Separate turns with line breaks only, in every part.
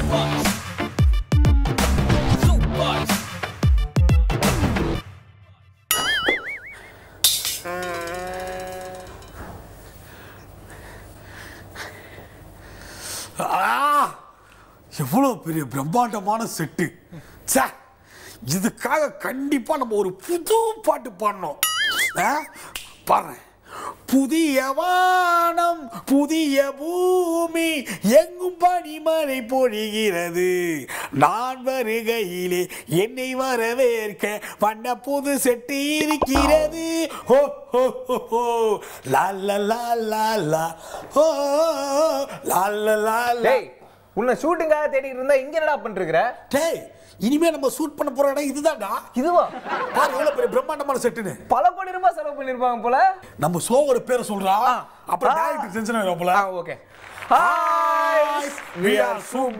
ஆ! எவ்வளோ பெரிய பிரம்மாண்டமான செட்டு ச்சே இதுக்காக கண்டிப்பா நம்ம ஒரு புது பாட்டு பாடணும் ஆ? பாடுறேன் புதிய வானம் புதிய பூமி எங்கும் பனிமழை பொழிகிறது நான் வருகையிலே என்னை வரவேற்க வண்ண புது செட்டு இருக்கிறது ஹோ ஹோ ஹோ ஹோ லா லா லா லா லா ஹோ லா லா லா லா
டேய் உன்னை ஷூட்டிங்காக தேடிட்டு இருந்தா இங்க என்னடா பண்ணிருக்கிற
டேய் இனிமே நம்ம ஷூட் பண்ண போற இடம் இதுதான்டா
இதுவா
பாரு எவ்வளவு பெரிய பிரம்மாண்டமான செட்டுன்னு
பல கோடி ரூபாய் செலவு பண்ணிருப்பாங்க போல
நம்ம ஷோவோட பேரை சொல்றா அப்புறம்
ஆ.
டைரக்டர் டென்ஷன் ஆயிரும் போல
ஆ okay hi we are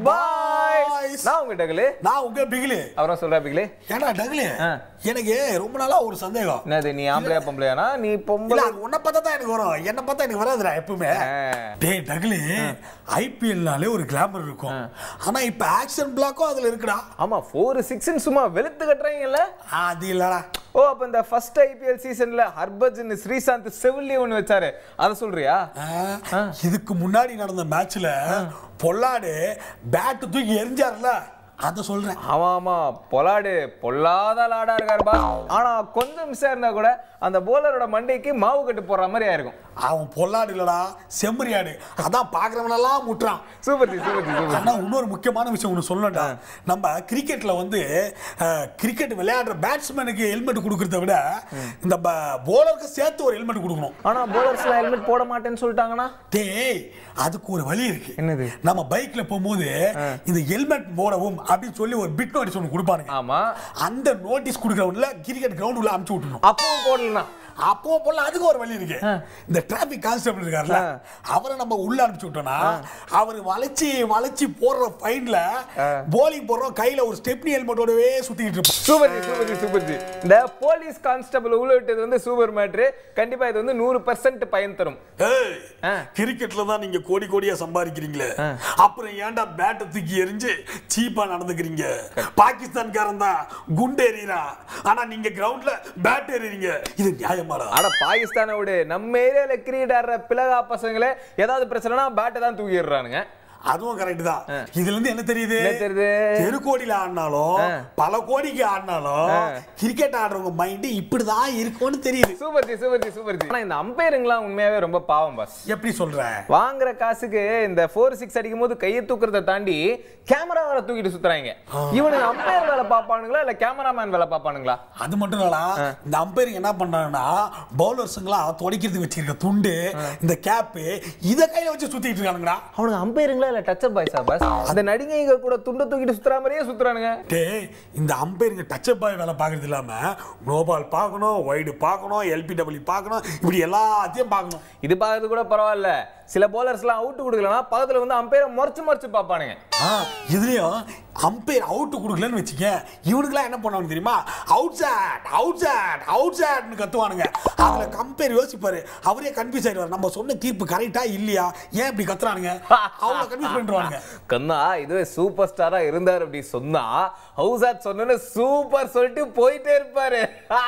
Subboys நான் உங்க டகலு
நான் உங்க பிகிலு
அவரும் சொல்றா பிகிலு
ஏன்னா டகுலு
ஆ.
எனக்கு ரொம்ப நாளா ஒரு சந்தேகம்
என்னது நீ ஆம்பளையா பொம்பளையானா நீ
இல்ல
பொம்பளை
அது உன்னை பார்த்தா தான் எனக்கு வரும் என்ன பார்த்தா எனக்கு வராதுடா எப்பவுமே
ஆ.
டேய் டகுலு ஐபிஎல்னாலே ஒரு கிளாமர் இருக்கும் ஆனா இப்ப ஆக்ஷன் பிளாக்கும் அதுல இருக்குடா
ஆமா ஃபோர் சிக்ஸ்னு சும்மா வெளுத்து கட்டுறாங்கல்ல
அது இல்லடா
ஓ அப்ப இந்த ஃபர்ஸ்ட் ஐபிஎல் சீசன்ல ஹர்பஜன் ஸ்ரீசாந்த் செவிலி ஒன்னு வச்சாரு அத சொல்றியா
ஆ, இதுக்கு முன்னாடி நடந்த மேட்ச்ல பொல்லாடு பேட் தூக்கி எரிஞ்சார்ல அத சொல்றேன்
ஆமா ஆமா பொலாடு பொல்லாத லாடா இருக்காரு பா ஆனா கொஞ்சம் மிஸ் இருந்தா கூட அந்த போலரோட மண்டைக்கு மாவு கட்டு போடுற மாதிரி ஆயிருக்கும்
அவன் பொல்லாடு இல்லடா செம்மறியாடு அதான் பாக்குறவனெல்லாம் முட்டுறான்
super ji super ji super
ஆனா இன்னொரு முக்கியமான விஷயம் ஒன்று சொல்லணும்டா நம்ம கிரிக்கெட்ல வந்து கிரிக்கெட் விளையாடுற பேட்ஸ்மேனுக்கு ஹெல்மெட் கொடுக்கறத விட இந்த போலருக்கு சேர்த்து ஒரு ஹெல்மெட் கொடுக்கணும்
ஆனா போலர்ஸ்லாம் ஹெல்மெட் போட மாட்டேன்னு சொல்லிட்டாங்கன்னா
டேய் அதுக்கு ஒரு வழி இருக்கு
என்னது?
நம்ம பைக்ல போகும்போது இந்த ஹெல்மெட் போடவும் அப்படின்னு சொல்லி ஒரு பிட் நோட்டீஸ் ஒன்று கொடுப்பானுங்க
ஆமா
அந்த நோட்டீஸ் கொடுக்கறவங்கள கிரிக்கெட் கிரவுண்ட் உள்ள அமுச்சு விட்டணும்
அப்பவும் போடலனா
அப்போ போல அதுக்கு ஒரு வழி இருக்கு இந்த டிராபிக் கான்ஸ்டபிள் இருக்கார்ல அவரை நம்ம உள்ள அனுப்பிச்சு விட்டோம்னா அவர் வளைச்சி வளைச்சி போடுற ஃபைன்ல போலிங் போடுறோம் கையில ஒரு ஸ்டெப்னி ஹெல்மெட்டோடவே சுத்திக்கிட்டு இருப்போம்
super ji super ji super ji இந்த போலீஸ் கான்ஸ்டபிள் உள்ள விட்டது வந்து சூப்பர் மேட்ரு கண்டிப்பா இது வந்து நூறு பர்சன்ட் பயன் தரும்
ஏய்,
ஆ.
கிரிக்கெட்ல தான் நீங்க கோடி கோடியா சம்பாதிக்கிறீங்களே அப்புறம் ஏன்டா பேட்டை தூக்கி எறிஞ்சு சீப்பா நடந்துக்கிறீங்க பாகிஸ்தான்காரன் தான் குண்டு எறிகிறான் ஆனா நீங்க கிரவுண்ட்ல பேட் எறிறீங்க இது நியாயமாடா
ஆனா பாகிஸ்தானை விடு நம்ம ஏரியால கிரிக்கெட் ஆடுற பிளகா பசங்களே ஏதாவது பிரச்சனைனா பேட்டை தான் தூக்கிடுறானுங்க
அதுவும் கரெக்ட் தான் இதுல இருந்து என்ன தெரியுது
என்ன தெரியுது?
தெருக்கோடியில ஆடினாலும் பல கோடிக்கு ஆடினாலும் கிரிக்கெட் ஆடுறவங்க மைண்ட் இப்படிதான் இருக்கும்னு தெரியுது
super ji super ji super ji ஆனா இந்த அம்பையருங்களாம் உண்மையாவே ரொம்ப பாவம் பாஸ்
எப்படி சொல்ற
வாங்குற காசுக்கு இந்த ஃபோர் சிக்ஸ் அடிக்கும் போது கையை தூக்குறத தாண்டி கேமரா வேலை தூக்கிட்டு சுத்துறாங்க இவனுக்கு அம்பையர் வேலை பார்ப்பானுங்களா இல்ல கேமராமேன் வேலை பார்ப்பானுங்களா
அது மட்டும் இல்லடா இந்த அம்பையரிங் என்ன பண்றாங்கன்னா பவுலர்ஸுங்களாம் துடைக்கிறதுக்கு வச்சிருக்க துண்டு இந்த கேப்பு இத கையில வச்சு சுத்திட்டு இருக்கானுங்கடா
அவனுக்கு அம்பையருங்களா இல்ல டச்சப் பாய்ஸா பாஸ் அந்த நடிகைங்க கூட துண்டை தூக்கிட்டு சுத்துற மாதிரியே சுத்துறானுங்க
டேய் இந்த அம்பையருங்க டச்சப் பாய் வேலை பார்க்கறது இல்லாம நோபால் பார்க்கணும் வைடு பார்க்கணும் எல்பிடபிள்யூ பார்க்கணும் இப்படி எல்லாத்தையும் பார்க்கணும்
இது பார்க்கறது கூட பரவாயில்ல சில போலர்ஸ்லாம் அவுட் கொடுக்கலனா பக்கத்துல வந்து அம்பையரை முறைச்சு முறைச்சு பார்ப்பானுங்க
ஆ இதுலயும் அம்பையர் அவுட் கொடுக்கலன்னு வச்சுக்க இவனுக்குலாம் என்ன பண்ணுவாங்க தெரியுமா அவுட் சாட் அவுட் சாட் அவுட் சாட்னு கத்துவானுங்க அதுல கம்பேர் யோசிப்பாரு அவரே கன்ஃபியூஸ் ஆயிடுவார் நம்ம சொன்ன தீர்ப்பு கரெக்டா இல்லையா ஏன் இப்படி கத்துறானுங்க அவங்கள கன்ஃபியூஸ் பண்ணிடுவானுங்க
கண்ணா இதுவே சூப்பர் ஸ்டாரா இருந்தார் அப்படி சொன்னா ஹவுஸ் ஆட் சொன்னு சூப்பர் சொல்லிட்டு போயிட்டே இருப்பாரு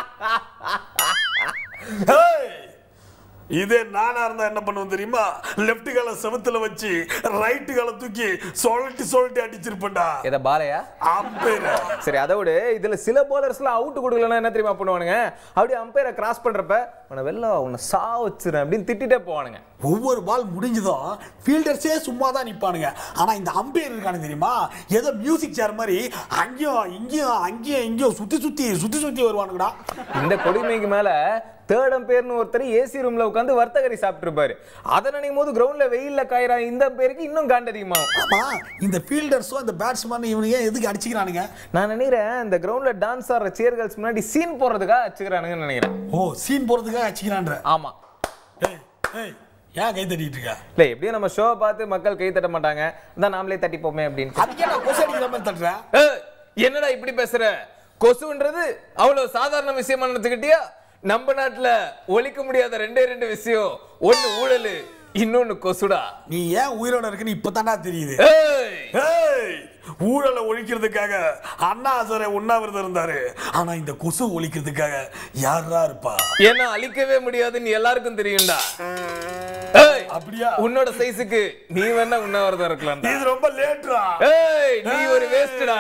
Hey! இதே நானா இருந்தா என்ன பண்ணுவோம் தெரியுமா லெஃப்ட் கால செவத்துல வச்சு ரைட் கால தூக்கி சொல்லட்டி சொல்லட்டி அடிச்சிருப்பேன்டா
எதை பாலையா
அம்பையர்
சரி அதை விட இதுல சில போலர்ஸ்லாம் அவுட் கொடுக்கலன்னா என்ன தெரியுமா பண்ணுவானுங்க அப்படியே அம்பையரை கிராஸ் பண்றப்ப உன்னை வெளில உன்னை சா வச்சிருறேன் அப்படின்னு திட்டிட்டே போவானுங்க
ஒவ்வொரு பால் முடிஞ்சதும் ஃபீல்டர்ஸே சும்மா தான் நிற்பானுங்க ஆனால் இந்த அம்பையர் இருக்கானு தெரியுமா ஏதோ மியூசிக் சேர் மாதிரி அங்கேயும் இங்கேயும் அங்கேயும் இங்கேயும் சுற்றி சுற்றி சுற்றி சுற்றி வருவானுங்கடா
இந்த கொடுமைக்கு மேல தேர்ட் அம்பையர்னு ஒருத்தர் ஏசி ரூம்ல உட்காந்து வர்த்தகரி சாப்பிட்டு இருப்பாரு அதை நினைக்கும் போது கிரவுண்ட்ல வெயில்ல காயிறா இந்த பேருக்கு இன்னும் காண்டு அதிகமாகும்
ஆமா இந்த ஃபீல்டர்ஸும் இந்த பேட்ஸ்மேன் இவனுங்க எதுக்கு அடிச்சுக்கிறானுங்க
நான் நினைக்கிறேன் இந்த கிரவுண்ட்ல டான்ஸ் ஆடுற சேர் கேர்ள்ஸ் முன்னாடி சீன் போடுறதுக்காக வச்சுக்கிறானுங்கன்னு நினைக்கிறேன்
ஓ சீன் போகிறதுக்காக அடிச்சுக்கிறான்ற
ஆமா
ஏய் ஏய் ஏன் கை தட்டிட்டு இருக்க
இல்ல எப்படியும் நம்ம ஷோ பார்த்து மக்கள் கை தட்ட மாட்டாங்க அதான் நாமளே தட்டிப்போமே அப்படின்னு
அதுக்கே நான் கொசு அடிக்கிற மாதிரி தட்டுறேன்
ஏய், என்னடா இப்படி பேசுற கொசுன்றது அவ்வளவு சாதாரண விஷயமா நினைச்சுக்கிட்டியா நம்ம நாட்டுல ஒழிக்க முடியாத ரெண்டே ரெண்டு விஷயம் ஒண்ணு ஊழல் இன்னொன்னு கொசுடா
நீ ஏன் உயிரோட இருக்குன்னு இப்பதான்டா தெரியுது
ஏய்
ஏய் ஊழலை ஒழிக்கிறதுக்காக அண்ணா ஹசாரே உண்ணாவிரதம் இருந்தாரு ஆனா இந்த கொசு ஒழிக்கிறதுக்காக யாரா இருப்பா
ஏன்னா அழிக்கவே முடியாதுன்னு எல்லாருக்கும் தெரியும்டா ஏய்,
அப்படியா
உன்னோட சைஸுக்கு நீ வேணா உண்ணாவிரதம் இருக்கலாம்டா
இது ரொம்ப லேட்ரா
ஏய் நீ ஒரு வேஸ்டடா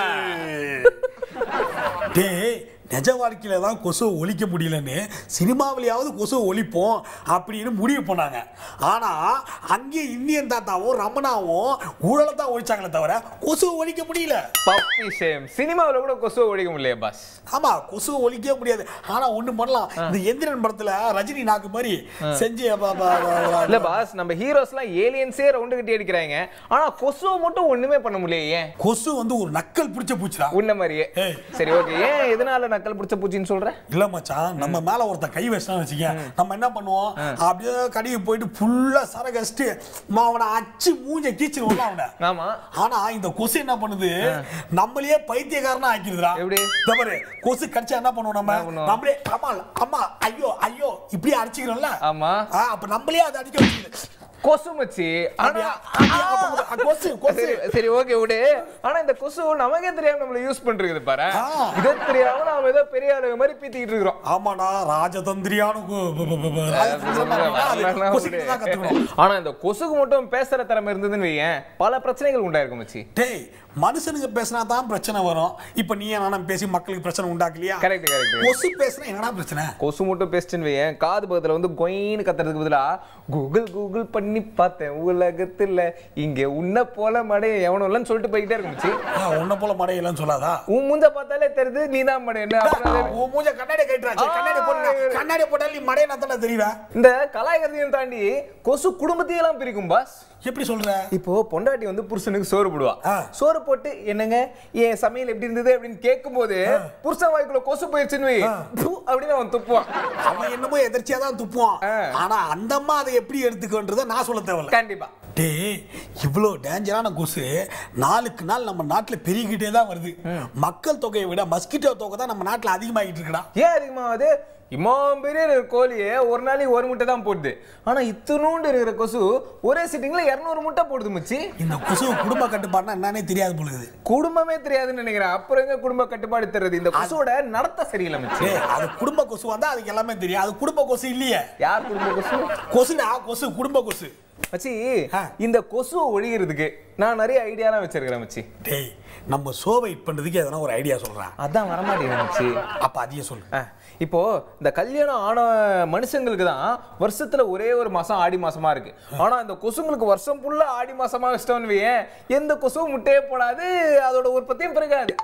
டேய் நிஜ வாழ்க்கையில தான் கொசுவை ஒழிக்க முடியலன்னு சினிமாவிலேயாவது கொசுவை ஒழிப்போம் அப்படின்னு முடிவு பண்ணாங்க ஆனா அங்கே இந்தியன் தாத்தாவும் ரமணாவும் ஊழலை தான் ஒழிச்சாங்களே தவிர கொசுவை ஒழிக்க முடியல
பப்பி ஷேம் சினிமாவுல கூட கொசுவை ஒழிக்க முடியலையே பாஸ்
ஆமா கொசுவை ஒழிக்கவே முடியாது ஆனா ஒண்ணு பண்ணலாம் இந்த எந்திரன் படத்துல ரஜினி நாக்கு மாதிரி செஞ்சு ப- ப- ப-
இல்ல பாஸ் நம்ம ஹீரோஸ்லாம் ஏலியன்ஸே ரவுண்டு கட்டி அடிக்கிறாங்க ஆனா கொசுவை மட்டும் ஒண்ணுமே பண்ண முடியலையே ஏன்
கொசு வந்து ஒரு நக்கல் பிடிச்ச பூச்சிடா
உன்ன மாதிரியே
ஏய்.
சரி ஓகே ஏன் எதனால நக்கல் பிடிச்ச பூச்சின்னு சொல்ற
இல்ல மச்சான் நம்ம மேல ஒருத்தன் கை வச்சான்னு வச்சுக்க நம்ம என்ன பண்ணுவோம் அப்படியே கடைக்கு போயிட்டு ஃபுல்லா சரக்கு வச்சுட்டு மா, அவனை அச்சு மூஞ்ச கீச்சிருவோம்ல அவனை
ஆமா
ஆனா இந்த கொசு என்ன பண்ணுது நம்மளையே பைத்தியக்காரனா ஆக்கிடுதுடா
எப்படி?
இந்த பாரு கொசு கடிச்சா என்ன பண்ணுவோம் நம்ம
என்ன பண்ணுவோம்?
நம்மளே அம்மா அம்மா ஐயோ ஐயோ இப்படியே அடிச்சுக்கிறோம்ல
ஆமா
ஆ, அப்ப நம்மளே அதை அடிக்க வச்சுக்குது
கொசு மச்சி ஆனா
அப்படியா? அப்படியா? அப்ப அப்ப கொசு கொசு
சரி சரி ஓகே விடு ஆனா இந்த கொசு நமக்கே தெரியாம நம்மள யூஸ் பண்றது பாரு
ஆ.
இதை தெரியாம நாம ஏதோ பெரிய ஆளுங்க மாதிரி பீத்திக்கிட்டு இருக்கிறோம்
ஆமாடா ராஜதந்திரியான கு- ப- ப- ப- ப- ராஜதந்திரம் அப்படின்னா அது கொசுக்கிட்ட தான் கத்துக்கணும்
ஆனா இந்த கொசுக்கு மட்டும் பேசுற திறமை இருந்ததுன்னு வையேன் பல பிரச்சனைகள் உண்டாயிருக்கும் மச்சி
டேய் மனுஷனுக்கு பேசினா தான் பிரச்சனை வரும் இப்ப நீ நானும் பேசி மக்களுக்கு பிரச்சனை உண்டாக்கலையா
கரெக்ட் கரெக்ட்
கொசு பேசினா என்னடா பிரச்சனை
கொசு மட்டும் பேசிட்டுன்னு வையேன் காது பக்கத்துல வந்து கொயின்னு கத்துறதுக்கு பதிலா கூகுள் கூகுள் பண்ணி பார்த்தேன் உலகத்துல இங்க உன்ன போல மடைய எவனும் இல்லைன்னு சொல்லிட்டு போய்கிட்டே இருக்கும் மச்சி
ஆ, உன்னை போல மடையலன்னு சொல்லாதா
உன் மூஞ்ச பார்த்தாலே தெரியுது நீ தான் மடை என்ன அப்புறம் அது-
உன் மூஞ்ச கண்ணாடி கட்டுறாச்சு கண்ணாடி போடல கண்ணாடி போட்டாலும் நீ மடைய நான் தானே தெரியவ
இந்த கலாய்கரதையும் தாண்டி கொசு குடும்பத்தையெல்லாம் பிரிக்கும் பாஸ்
எப்படி சொல்ற
இப்போ பொண்டாட்டி வந்து புருஷனுக்கு சோறு போடுவா
ஆ.
சோறு போட்டு என்னங்க என் சமையல் எப்படி இருந்தது அப்படின்னு கேட்கும்போது புருஷன் வாய்க்குள்ள கொசு போயிருச்சுன்னு வை, ப்பு அப்படின்னு அவன் துப்புவான்
அவன் என்னமோ எதிர்ச்சியா தான் துப்புவான்
ஆ.
ஆனா அந்த அம்மா அதை எப்படி எடுத்துக்கன்றத நான் சொல்ல தேவையில்ல
கண்டிப்பா
டேய் இவ்வளோ டேஞ்சரான கொசு நாளுக்கு நாள் நம்ம நாட்டில் பெருகிட்டே தான் வருது மக்கள் தொகையை விட மஸ்கிட்டோ தொகை தான் நம்ம நாட்டில் அதிகமாகிட்டு இருக்குடா
ஏன் அதிகமாகுது இம்மாம் பெரிய இருக்கிற கோழியே ஒரு நாளைக்கு ஒரு முட்டை தான் போடுது ஆனா இத்தனூண்டு இருக்கிற கொசு ஒரே சிட்டிங்ல இருநூறு முட்டை போடுது மச்சி
இந்த கொசு குடும்ப கட்டுப்பாடுனா என்னன்னே தெரியாது பொழுது
குடும்பமே தெரியாதுன்னு நினைக்கிறேன் அப்புறம் எங்க குடும்ப கட்டுப்பாடு தர்றது இந்த கொசுவோட நடத்த சரியில்லை மச்சி
டேய் அது குடும்ப கொசு வந்தா அதுக்கு எல்லாமே தெரியும் அது குடும்ப கொசு இல்லையே
யார் குடும்ப கொசு
கொசுடா கொசு குடும்ப கொசு
மச்சி
ஆ.
இந்த கொசுவை ஒழிகிறதுக்கு நான் நிறைய ஐடியாலாம் வச்சிருக்கிறேன் மச்சி
டேய் நம்ம ஷோவை ஹிட் பண்றதுக்கு எதனா ஒரு ஐடியா சொல்றேன்
அதான் வரமாட்டேங்குது மச்சி
அப்ப அதையே சொல்லு
ஆ, இப்போ இந்த கல்யாணம் ஆன மனுஷங்களுக்கு தான் வருஷத்துல ஒரே ஒரு மாசம் ஆடி மாசமா இருக்கு ஆனா இந்த கொசுங்களுக்கு வருஷம் ஃபுல்லா ஆடி மாசமா வச்சிட்டோம்னு வையேன் எந்த கொசுவும் முட்டையே போடாது அதோட உற்பத்தியும் பெருகாது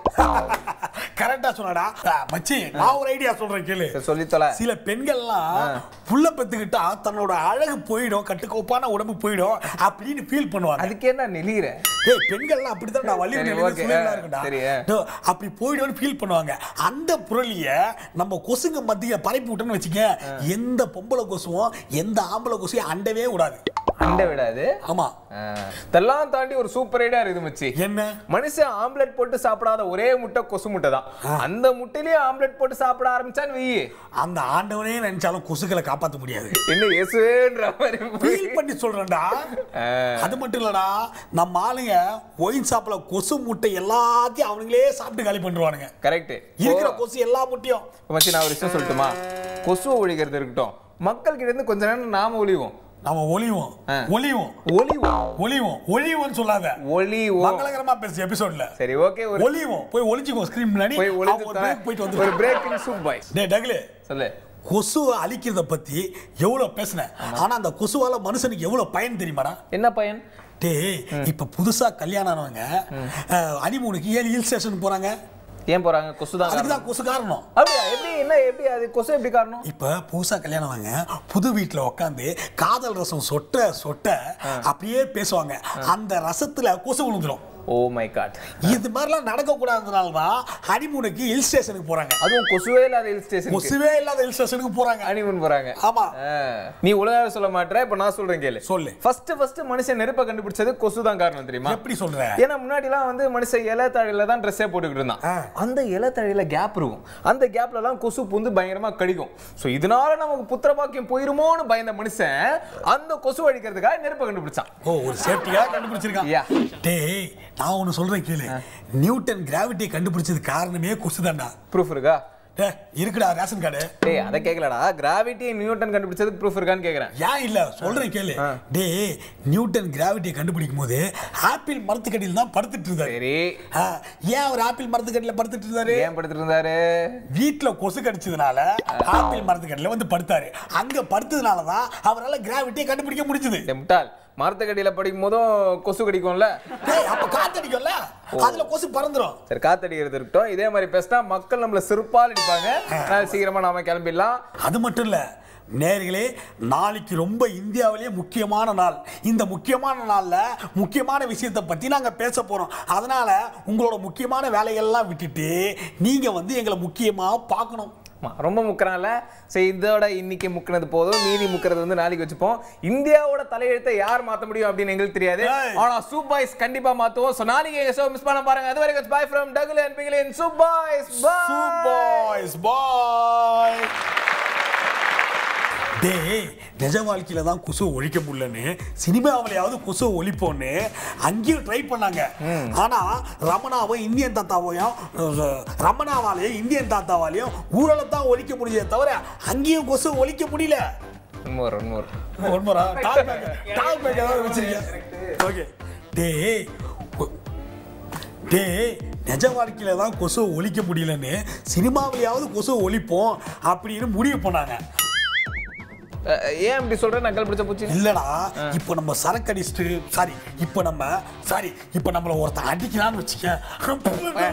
கரெக்டா சொன்னடா ஆ, மச்சி நான் ஒரு ஐடியா சொல்றேன் கேளு
சரி, சொல்லித் தொலை
சில பெண்கள்லாம் புள்ள பெத்துக்கிட்டா தன்னோட அழகு போயிடும் கட்டுக்கோப்பான உடம்பு போயிடும் அப்படின்னு ஃபீல் பண்ணுவாங்க
அதுக்கு என்ன நெளிகிற
ஏய் பெண்கள்லாம் அப்படித்தான் நான் வள்ளி
சரி,
நிலையில
okay.
சுயலா
ஆ,
இருக்குடா
சரி.
டோ, அப்படி போயிடும்னு ஃபீல் பண்ணுவாங்க அந்த புரளிய நம்ம கொசுங்க மத்திய பரப்பி விட்டோம்னு வச்சுக்க எந்த பொம்பளை கொசுவும் எந்த ஆம்பளை கொசுவையும் அண்டவே விடாது
அண்டை விடாது
ஆமா
ஆ, இதெல்லாம் தாண்டி ஒரு சூப்பர் ஐடியா இருக்குது மச்சி
என்ன
மனுஷன் ஆம்லெட் போட்டு சாப்பிடாத ஒரே முட்டை கொசு முட்டை தான் அந்த முட்டையிலேயே ஆம்லெட் போட்டு சாப்பிட ஆரம்பிச்சான்னு வெயி
அந்த ஆண்டவனே நினைச்சாலும் கொசுக்களை காப்பாத்த முடியாது
என்ன இயேசுன்ற மாதிரி போய்.
ஃபீல் பண்ணி சொல்றேன்டா
ஆ.
அது மட்டும் இல்லடா நம்ம ஆளுங்க ஒயின் ஷாப்ல கொசு முட்டை எல்லாத்தையும் அவனுங்களே சாப்பிட்டு காலி பண்ணிடுவானுங்க
கரெக்ட்
இருக்கிற கொசு எல்லா முட்டையும்
மச்சி நான் ஒரு விஷயம் சொல்லட்டுமா கொசுவை ஒழிக்கிறது இருக்கட்டும் மக்கள் கிட்ட இருந்து கொஞ்ச நேரம் நாம ஒளிவோம்
நம்ம ஒளிவோம்
ஆ.
ஒளிவோம்
ஒளிவோம்
ஒளிவோம் ஒளிவோம்னு சொல்லாத
ஒளிவோம்
மங்களகரமா பேசு எபிசோட்ல
சரி ஓகே ஒரு
ஒளிவோம் போய் ஒளிச்சுக்கோ ஸ்கிரீன் முன்னாடி
போய்
அவங்க
ஒளிஞ்சு
ஒரு
தரேன்.
break போயிட்டு
ஒரு
வந்து
பிரேக் இன் சூப் பாய்ஸ்
டேய் டக்லே
சொல்லு
கொசுவை அழிக்கிறத பத்தி எவ்வளவு பேசுனேன் ஆனா அந்த கொசுவால மனுஷனுக்கு எவ்வளவு பயன் தெரியுமாடா
என்ன பையன்
டேய் இப்ப புதுசா கல்யாணம் ஆனவங்க அனிமூனுக்கு ஏன் ஹில் ஸ்டேஷன் போறாங்க
ஏன் போறாங்க கொசு தான்
அதுக்கு தான் கொசு காரணம்
அப்படியா எப்படி என்ன எப்படி அது கொசு எப்படி காரணம்
இப்ப புதுசா கல்யாணம் ஆனவங்க புது வீட்டுல உட்காந்து காதல் ரசம் சொட்ட சொட்ட அப்படியே பேசுவாங்க அந்த ரசத்துல கொசு விழுந்துரும்
ஓ மை காட்
இது மாதிரிலாம் நடக்க கூடாததுனால தான் ஹனிமூனுக்கு ஹில் ஸ்டேஷனுக்கு போறாங்க
அதுவும் கொசுவே இல்லாத ஹில் ஸ்டேஷன்
கொசுவே இல்லாத ஹில் ஸ்டேஷனுக்கு போறாங்க
ஹனிமூன் போறாங்க
ஆமா
ஆ. நீ உலக சொல்ல மாட்டற இப்ப நான் சொல்றேன் கேளு
சொல்லு.
ஃபர்ஸ்ட் ஃபர்ஸ்ட் மனுஷன் நெருப்பை கண்டுபிடிச்சது கொசு தான் காரணம் தெரியுமா
எப்படி சொல்ற
ஏன்னா முன்னாடிலாம் வந்து மனுஷன் இலை தழையில தான் ட்ரெஸ்ஸே போட்டுக்கிட்டு இருந்தான்
ஆ.
அந்த இலை தழையில கேப் இருக்கும் அந்த கேப்ல எல்லாம் கொசு புந்து பயங்கரமா கடிக்கும் சோ இதனால நமக்கு புத்திர பாக்கியம் போயிருமோன்னு பயந்த மனுஷன் அந்த கொசு அழிக்கிறதுக்காக நெருப்பை கண்டுபிடிச்சான்
ஓ ஒரு சேஃப்டியா கண்டுபிடிச்சிருக்கான்
Yeah.
டேய் நான் ஒன்று சொல்றேன் கேளு நியூட்டன் கிராவிட்டியை கண்டுபிடிச்சது காரணமே கொசு தான்டா
ப்ரூஃப் இருக்கா
டே இருக்குடா ரேஷன் கார்டு
டேய் அதை கேட்கலடா கிராவிட்டி நியூட்டன் கண்டுபிடிச்சதுக்கு ப்ரூஃப் இருக்கான்னு கேட்குறேன்
ஏன் இல்ல சொல்றேன் கேளு டேய் நியூட்டன் கிராவிட்டியை கண்டுபிடிக்கும் போது ஆப்பிள் மரத்துக்கடியில் தான் படுத்துட்டு இருந்தாரு
சரி
ஆ, ஏன் அவர் ஆப்பிள் மரத்துக்கடியில் படுத்துட்டு இருந்தாரு
ஏன் படுத்துட்டு இருந்தாரு
வீட்ல கொசு கடிச்சதுனால ஆப்பிள் மரத்துக்கடியில் வந்து படுத்தாரு அங்க படுத்ததுனால தான் அவரால் கிராவிட்டியை கண்டுபிடிக்க முடிஞ்சது
டேய் முட்டாள் மரத்துக்கடியில் படிக்கும் போதும் கொசு கடிக்கும்ல
டேய் அப்ப காத்தடிக்கும்ல அதுல கொசு பறந்துரும்
சரி காத்தடிக்கிறது இருக்கட்டும் இதே மாதிரி பேசினா மக்கள் நம்மள செருப்பால் அடிப்பாங்க அதனால சீக்கிரமா நாம கிளம்பிடலாம்
அது மட்டும் இல்ல நேர்களே நாளைக்கு ரொம்ப இந்தியாவிலேயே முக்கியமான நாள் இந்த முக்கியமான நாள்ல முக்கியமான விஷயத்தை பத்தி நாங்க பேச போறோம் அதனால உங்களோட முக்கியமான வேலைகள்லாம் விட்டுட்டு நீங்க வந்து எங்களை முக்கியமா பார்க்கணும்
ஆமா, ரொம்ப முக்கிறனால சரி இதோட இன்னைக்கு முக்கினது போதும் மீதி முக்கிறது வந்து நாளைக்கு வச்சுப்போம் இந்தியாவோட தலையெழுத்தை யார் மாத்த முடியும் அப்படின்னு எங்களுக்கு தெரியாது
ஏய்.
ஆனா சூப் பாய்ஸ் கண்டிப்பா மாத்துவோம் சோ நாளைக்கு எங்க ஷோ மிஸ் பண்ண பாருங்க அது வரைக்கும் பாய் ஃப்ரம் டகுல் அண்ட் பிகிலின் சூப் பாய்ஸ்
பாய்ஸ் பாய் டேய் நிஜ வாழ்க்கையில தான் கொசு ஒழிக்க முடியலன்னு சினிமாவிலையாவது கொசு ஒழிப்போன்னு அங்கேயும் ட்ரை பண்ணாங்க ஆனா ரமணாவும் இந்தியன் தாத்தாவையும் அஹ், ரமணாவாலையும் இந்தியன் தாத்தாவாலையும் ஊழலை தான் ஒழிக்க முடிஞ்சதே தவிர அங்கேயும் கொசு ஒழிக்க முடியல
இன்னொரு இன்னொரு
ஒன்மரா டாக் பேக் டாக் பேக் ஏதாவது வச்சிருக்கேன் ஓகே டேய் கொ- டேய் நிஜ வாழ்க்கையில தான் கொசு ஒழிக்க முடியலன்னு சினிமாவிலையாவது கொசு ஒழிப்போம் அப்படின்னு முடிவு பண்ணாங்க
அஹ், ஏன் இப்படி சொல்ற நக்கல் பிடிச்ச பூச்சி
இல்லடா இப்போ நம்ம சரக்கு அடிச்சுட்டு சாரி இப்போ நம்ம சாரி இப்போ நம்மள ஒருத்தன் அடிக்கிறான்னு வச்சுக்க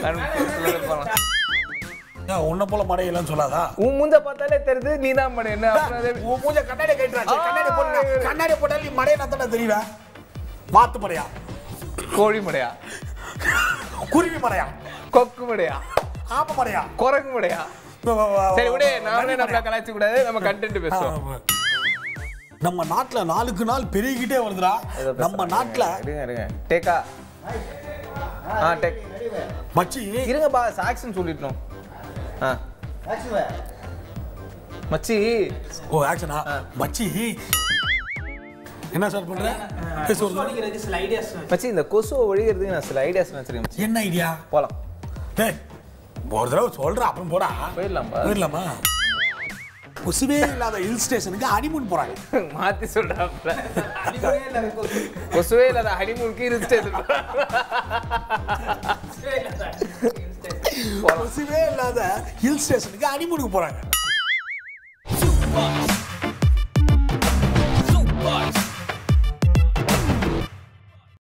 உன்னை போல மடையெல்லாம் சொல்லாதா
உன் மூஞ்ச பார்த்தாலே தெரியுது நீ தான் பண்ண என்ன அப்புறம் அது-
உன் மூஞ்ச கண்ணாடி கட்டுறாச்சு கண்ணாடி போட்டு கண்ணாடி போட்டாலும் நீ மடையை நான் தெரியுவேன் வாத்து மடையா
கோழி மடையா
குருவி மடையா
கொக்கு மடையா
ஆப்ப மடையா
குரங்கு மடையா சரி விடு நாமளே நம்மள கலாய்ச்சி கூடாது நம்ம கண்டென்ட் பேசுவோம்
நம்ம நாட்டுல நாளுக்கு நாள் பெருகிட்டே வருதுடா
ஏதோ பேசுறாங்க.
நம்ம நாட்டுல
இருங்க இருங்க டேக்கா ஆ டேக்
மச்சி
இருங்க பா சாக்சன் சொல்லிட்டோம் ஆ மச்சி
ஓ ஆக்ஷனா மச்சி என்ன சார் பண்ற பேச ஒரு தடவை.
மச்சி இந்த கொசுவை ஒழிக்கிறதுக்கு நான் சில ஐடியாஸ் வச்சிருக்கேன் மச்சி.
என்ன ஐடியா
போலாம்
டேய் ஒரு தடவை சொல்ற அப்புறம் போடா
போயிடலாம்பா
போயிடலாமா கொசுவே இல்லாத ஹில் ஸ்டேஷனுக்கு ஹனிமூன் போறாங்க
மாத்தி சொல்றாப்ல கொசுவே இல்லாத ஹனிமூனுக்கு இருந்துட்டே
கொசுவே இல்லாத ஹில் ஸ்டேஷனுக்கு ஹனிமூனுக்கு போறாங்க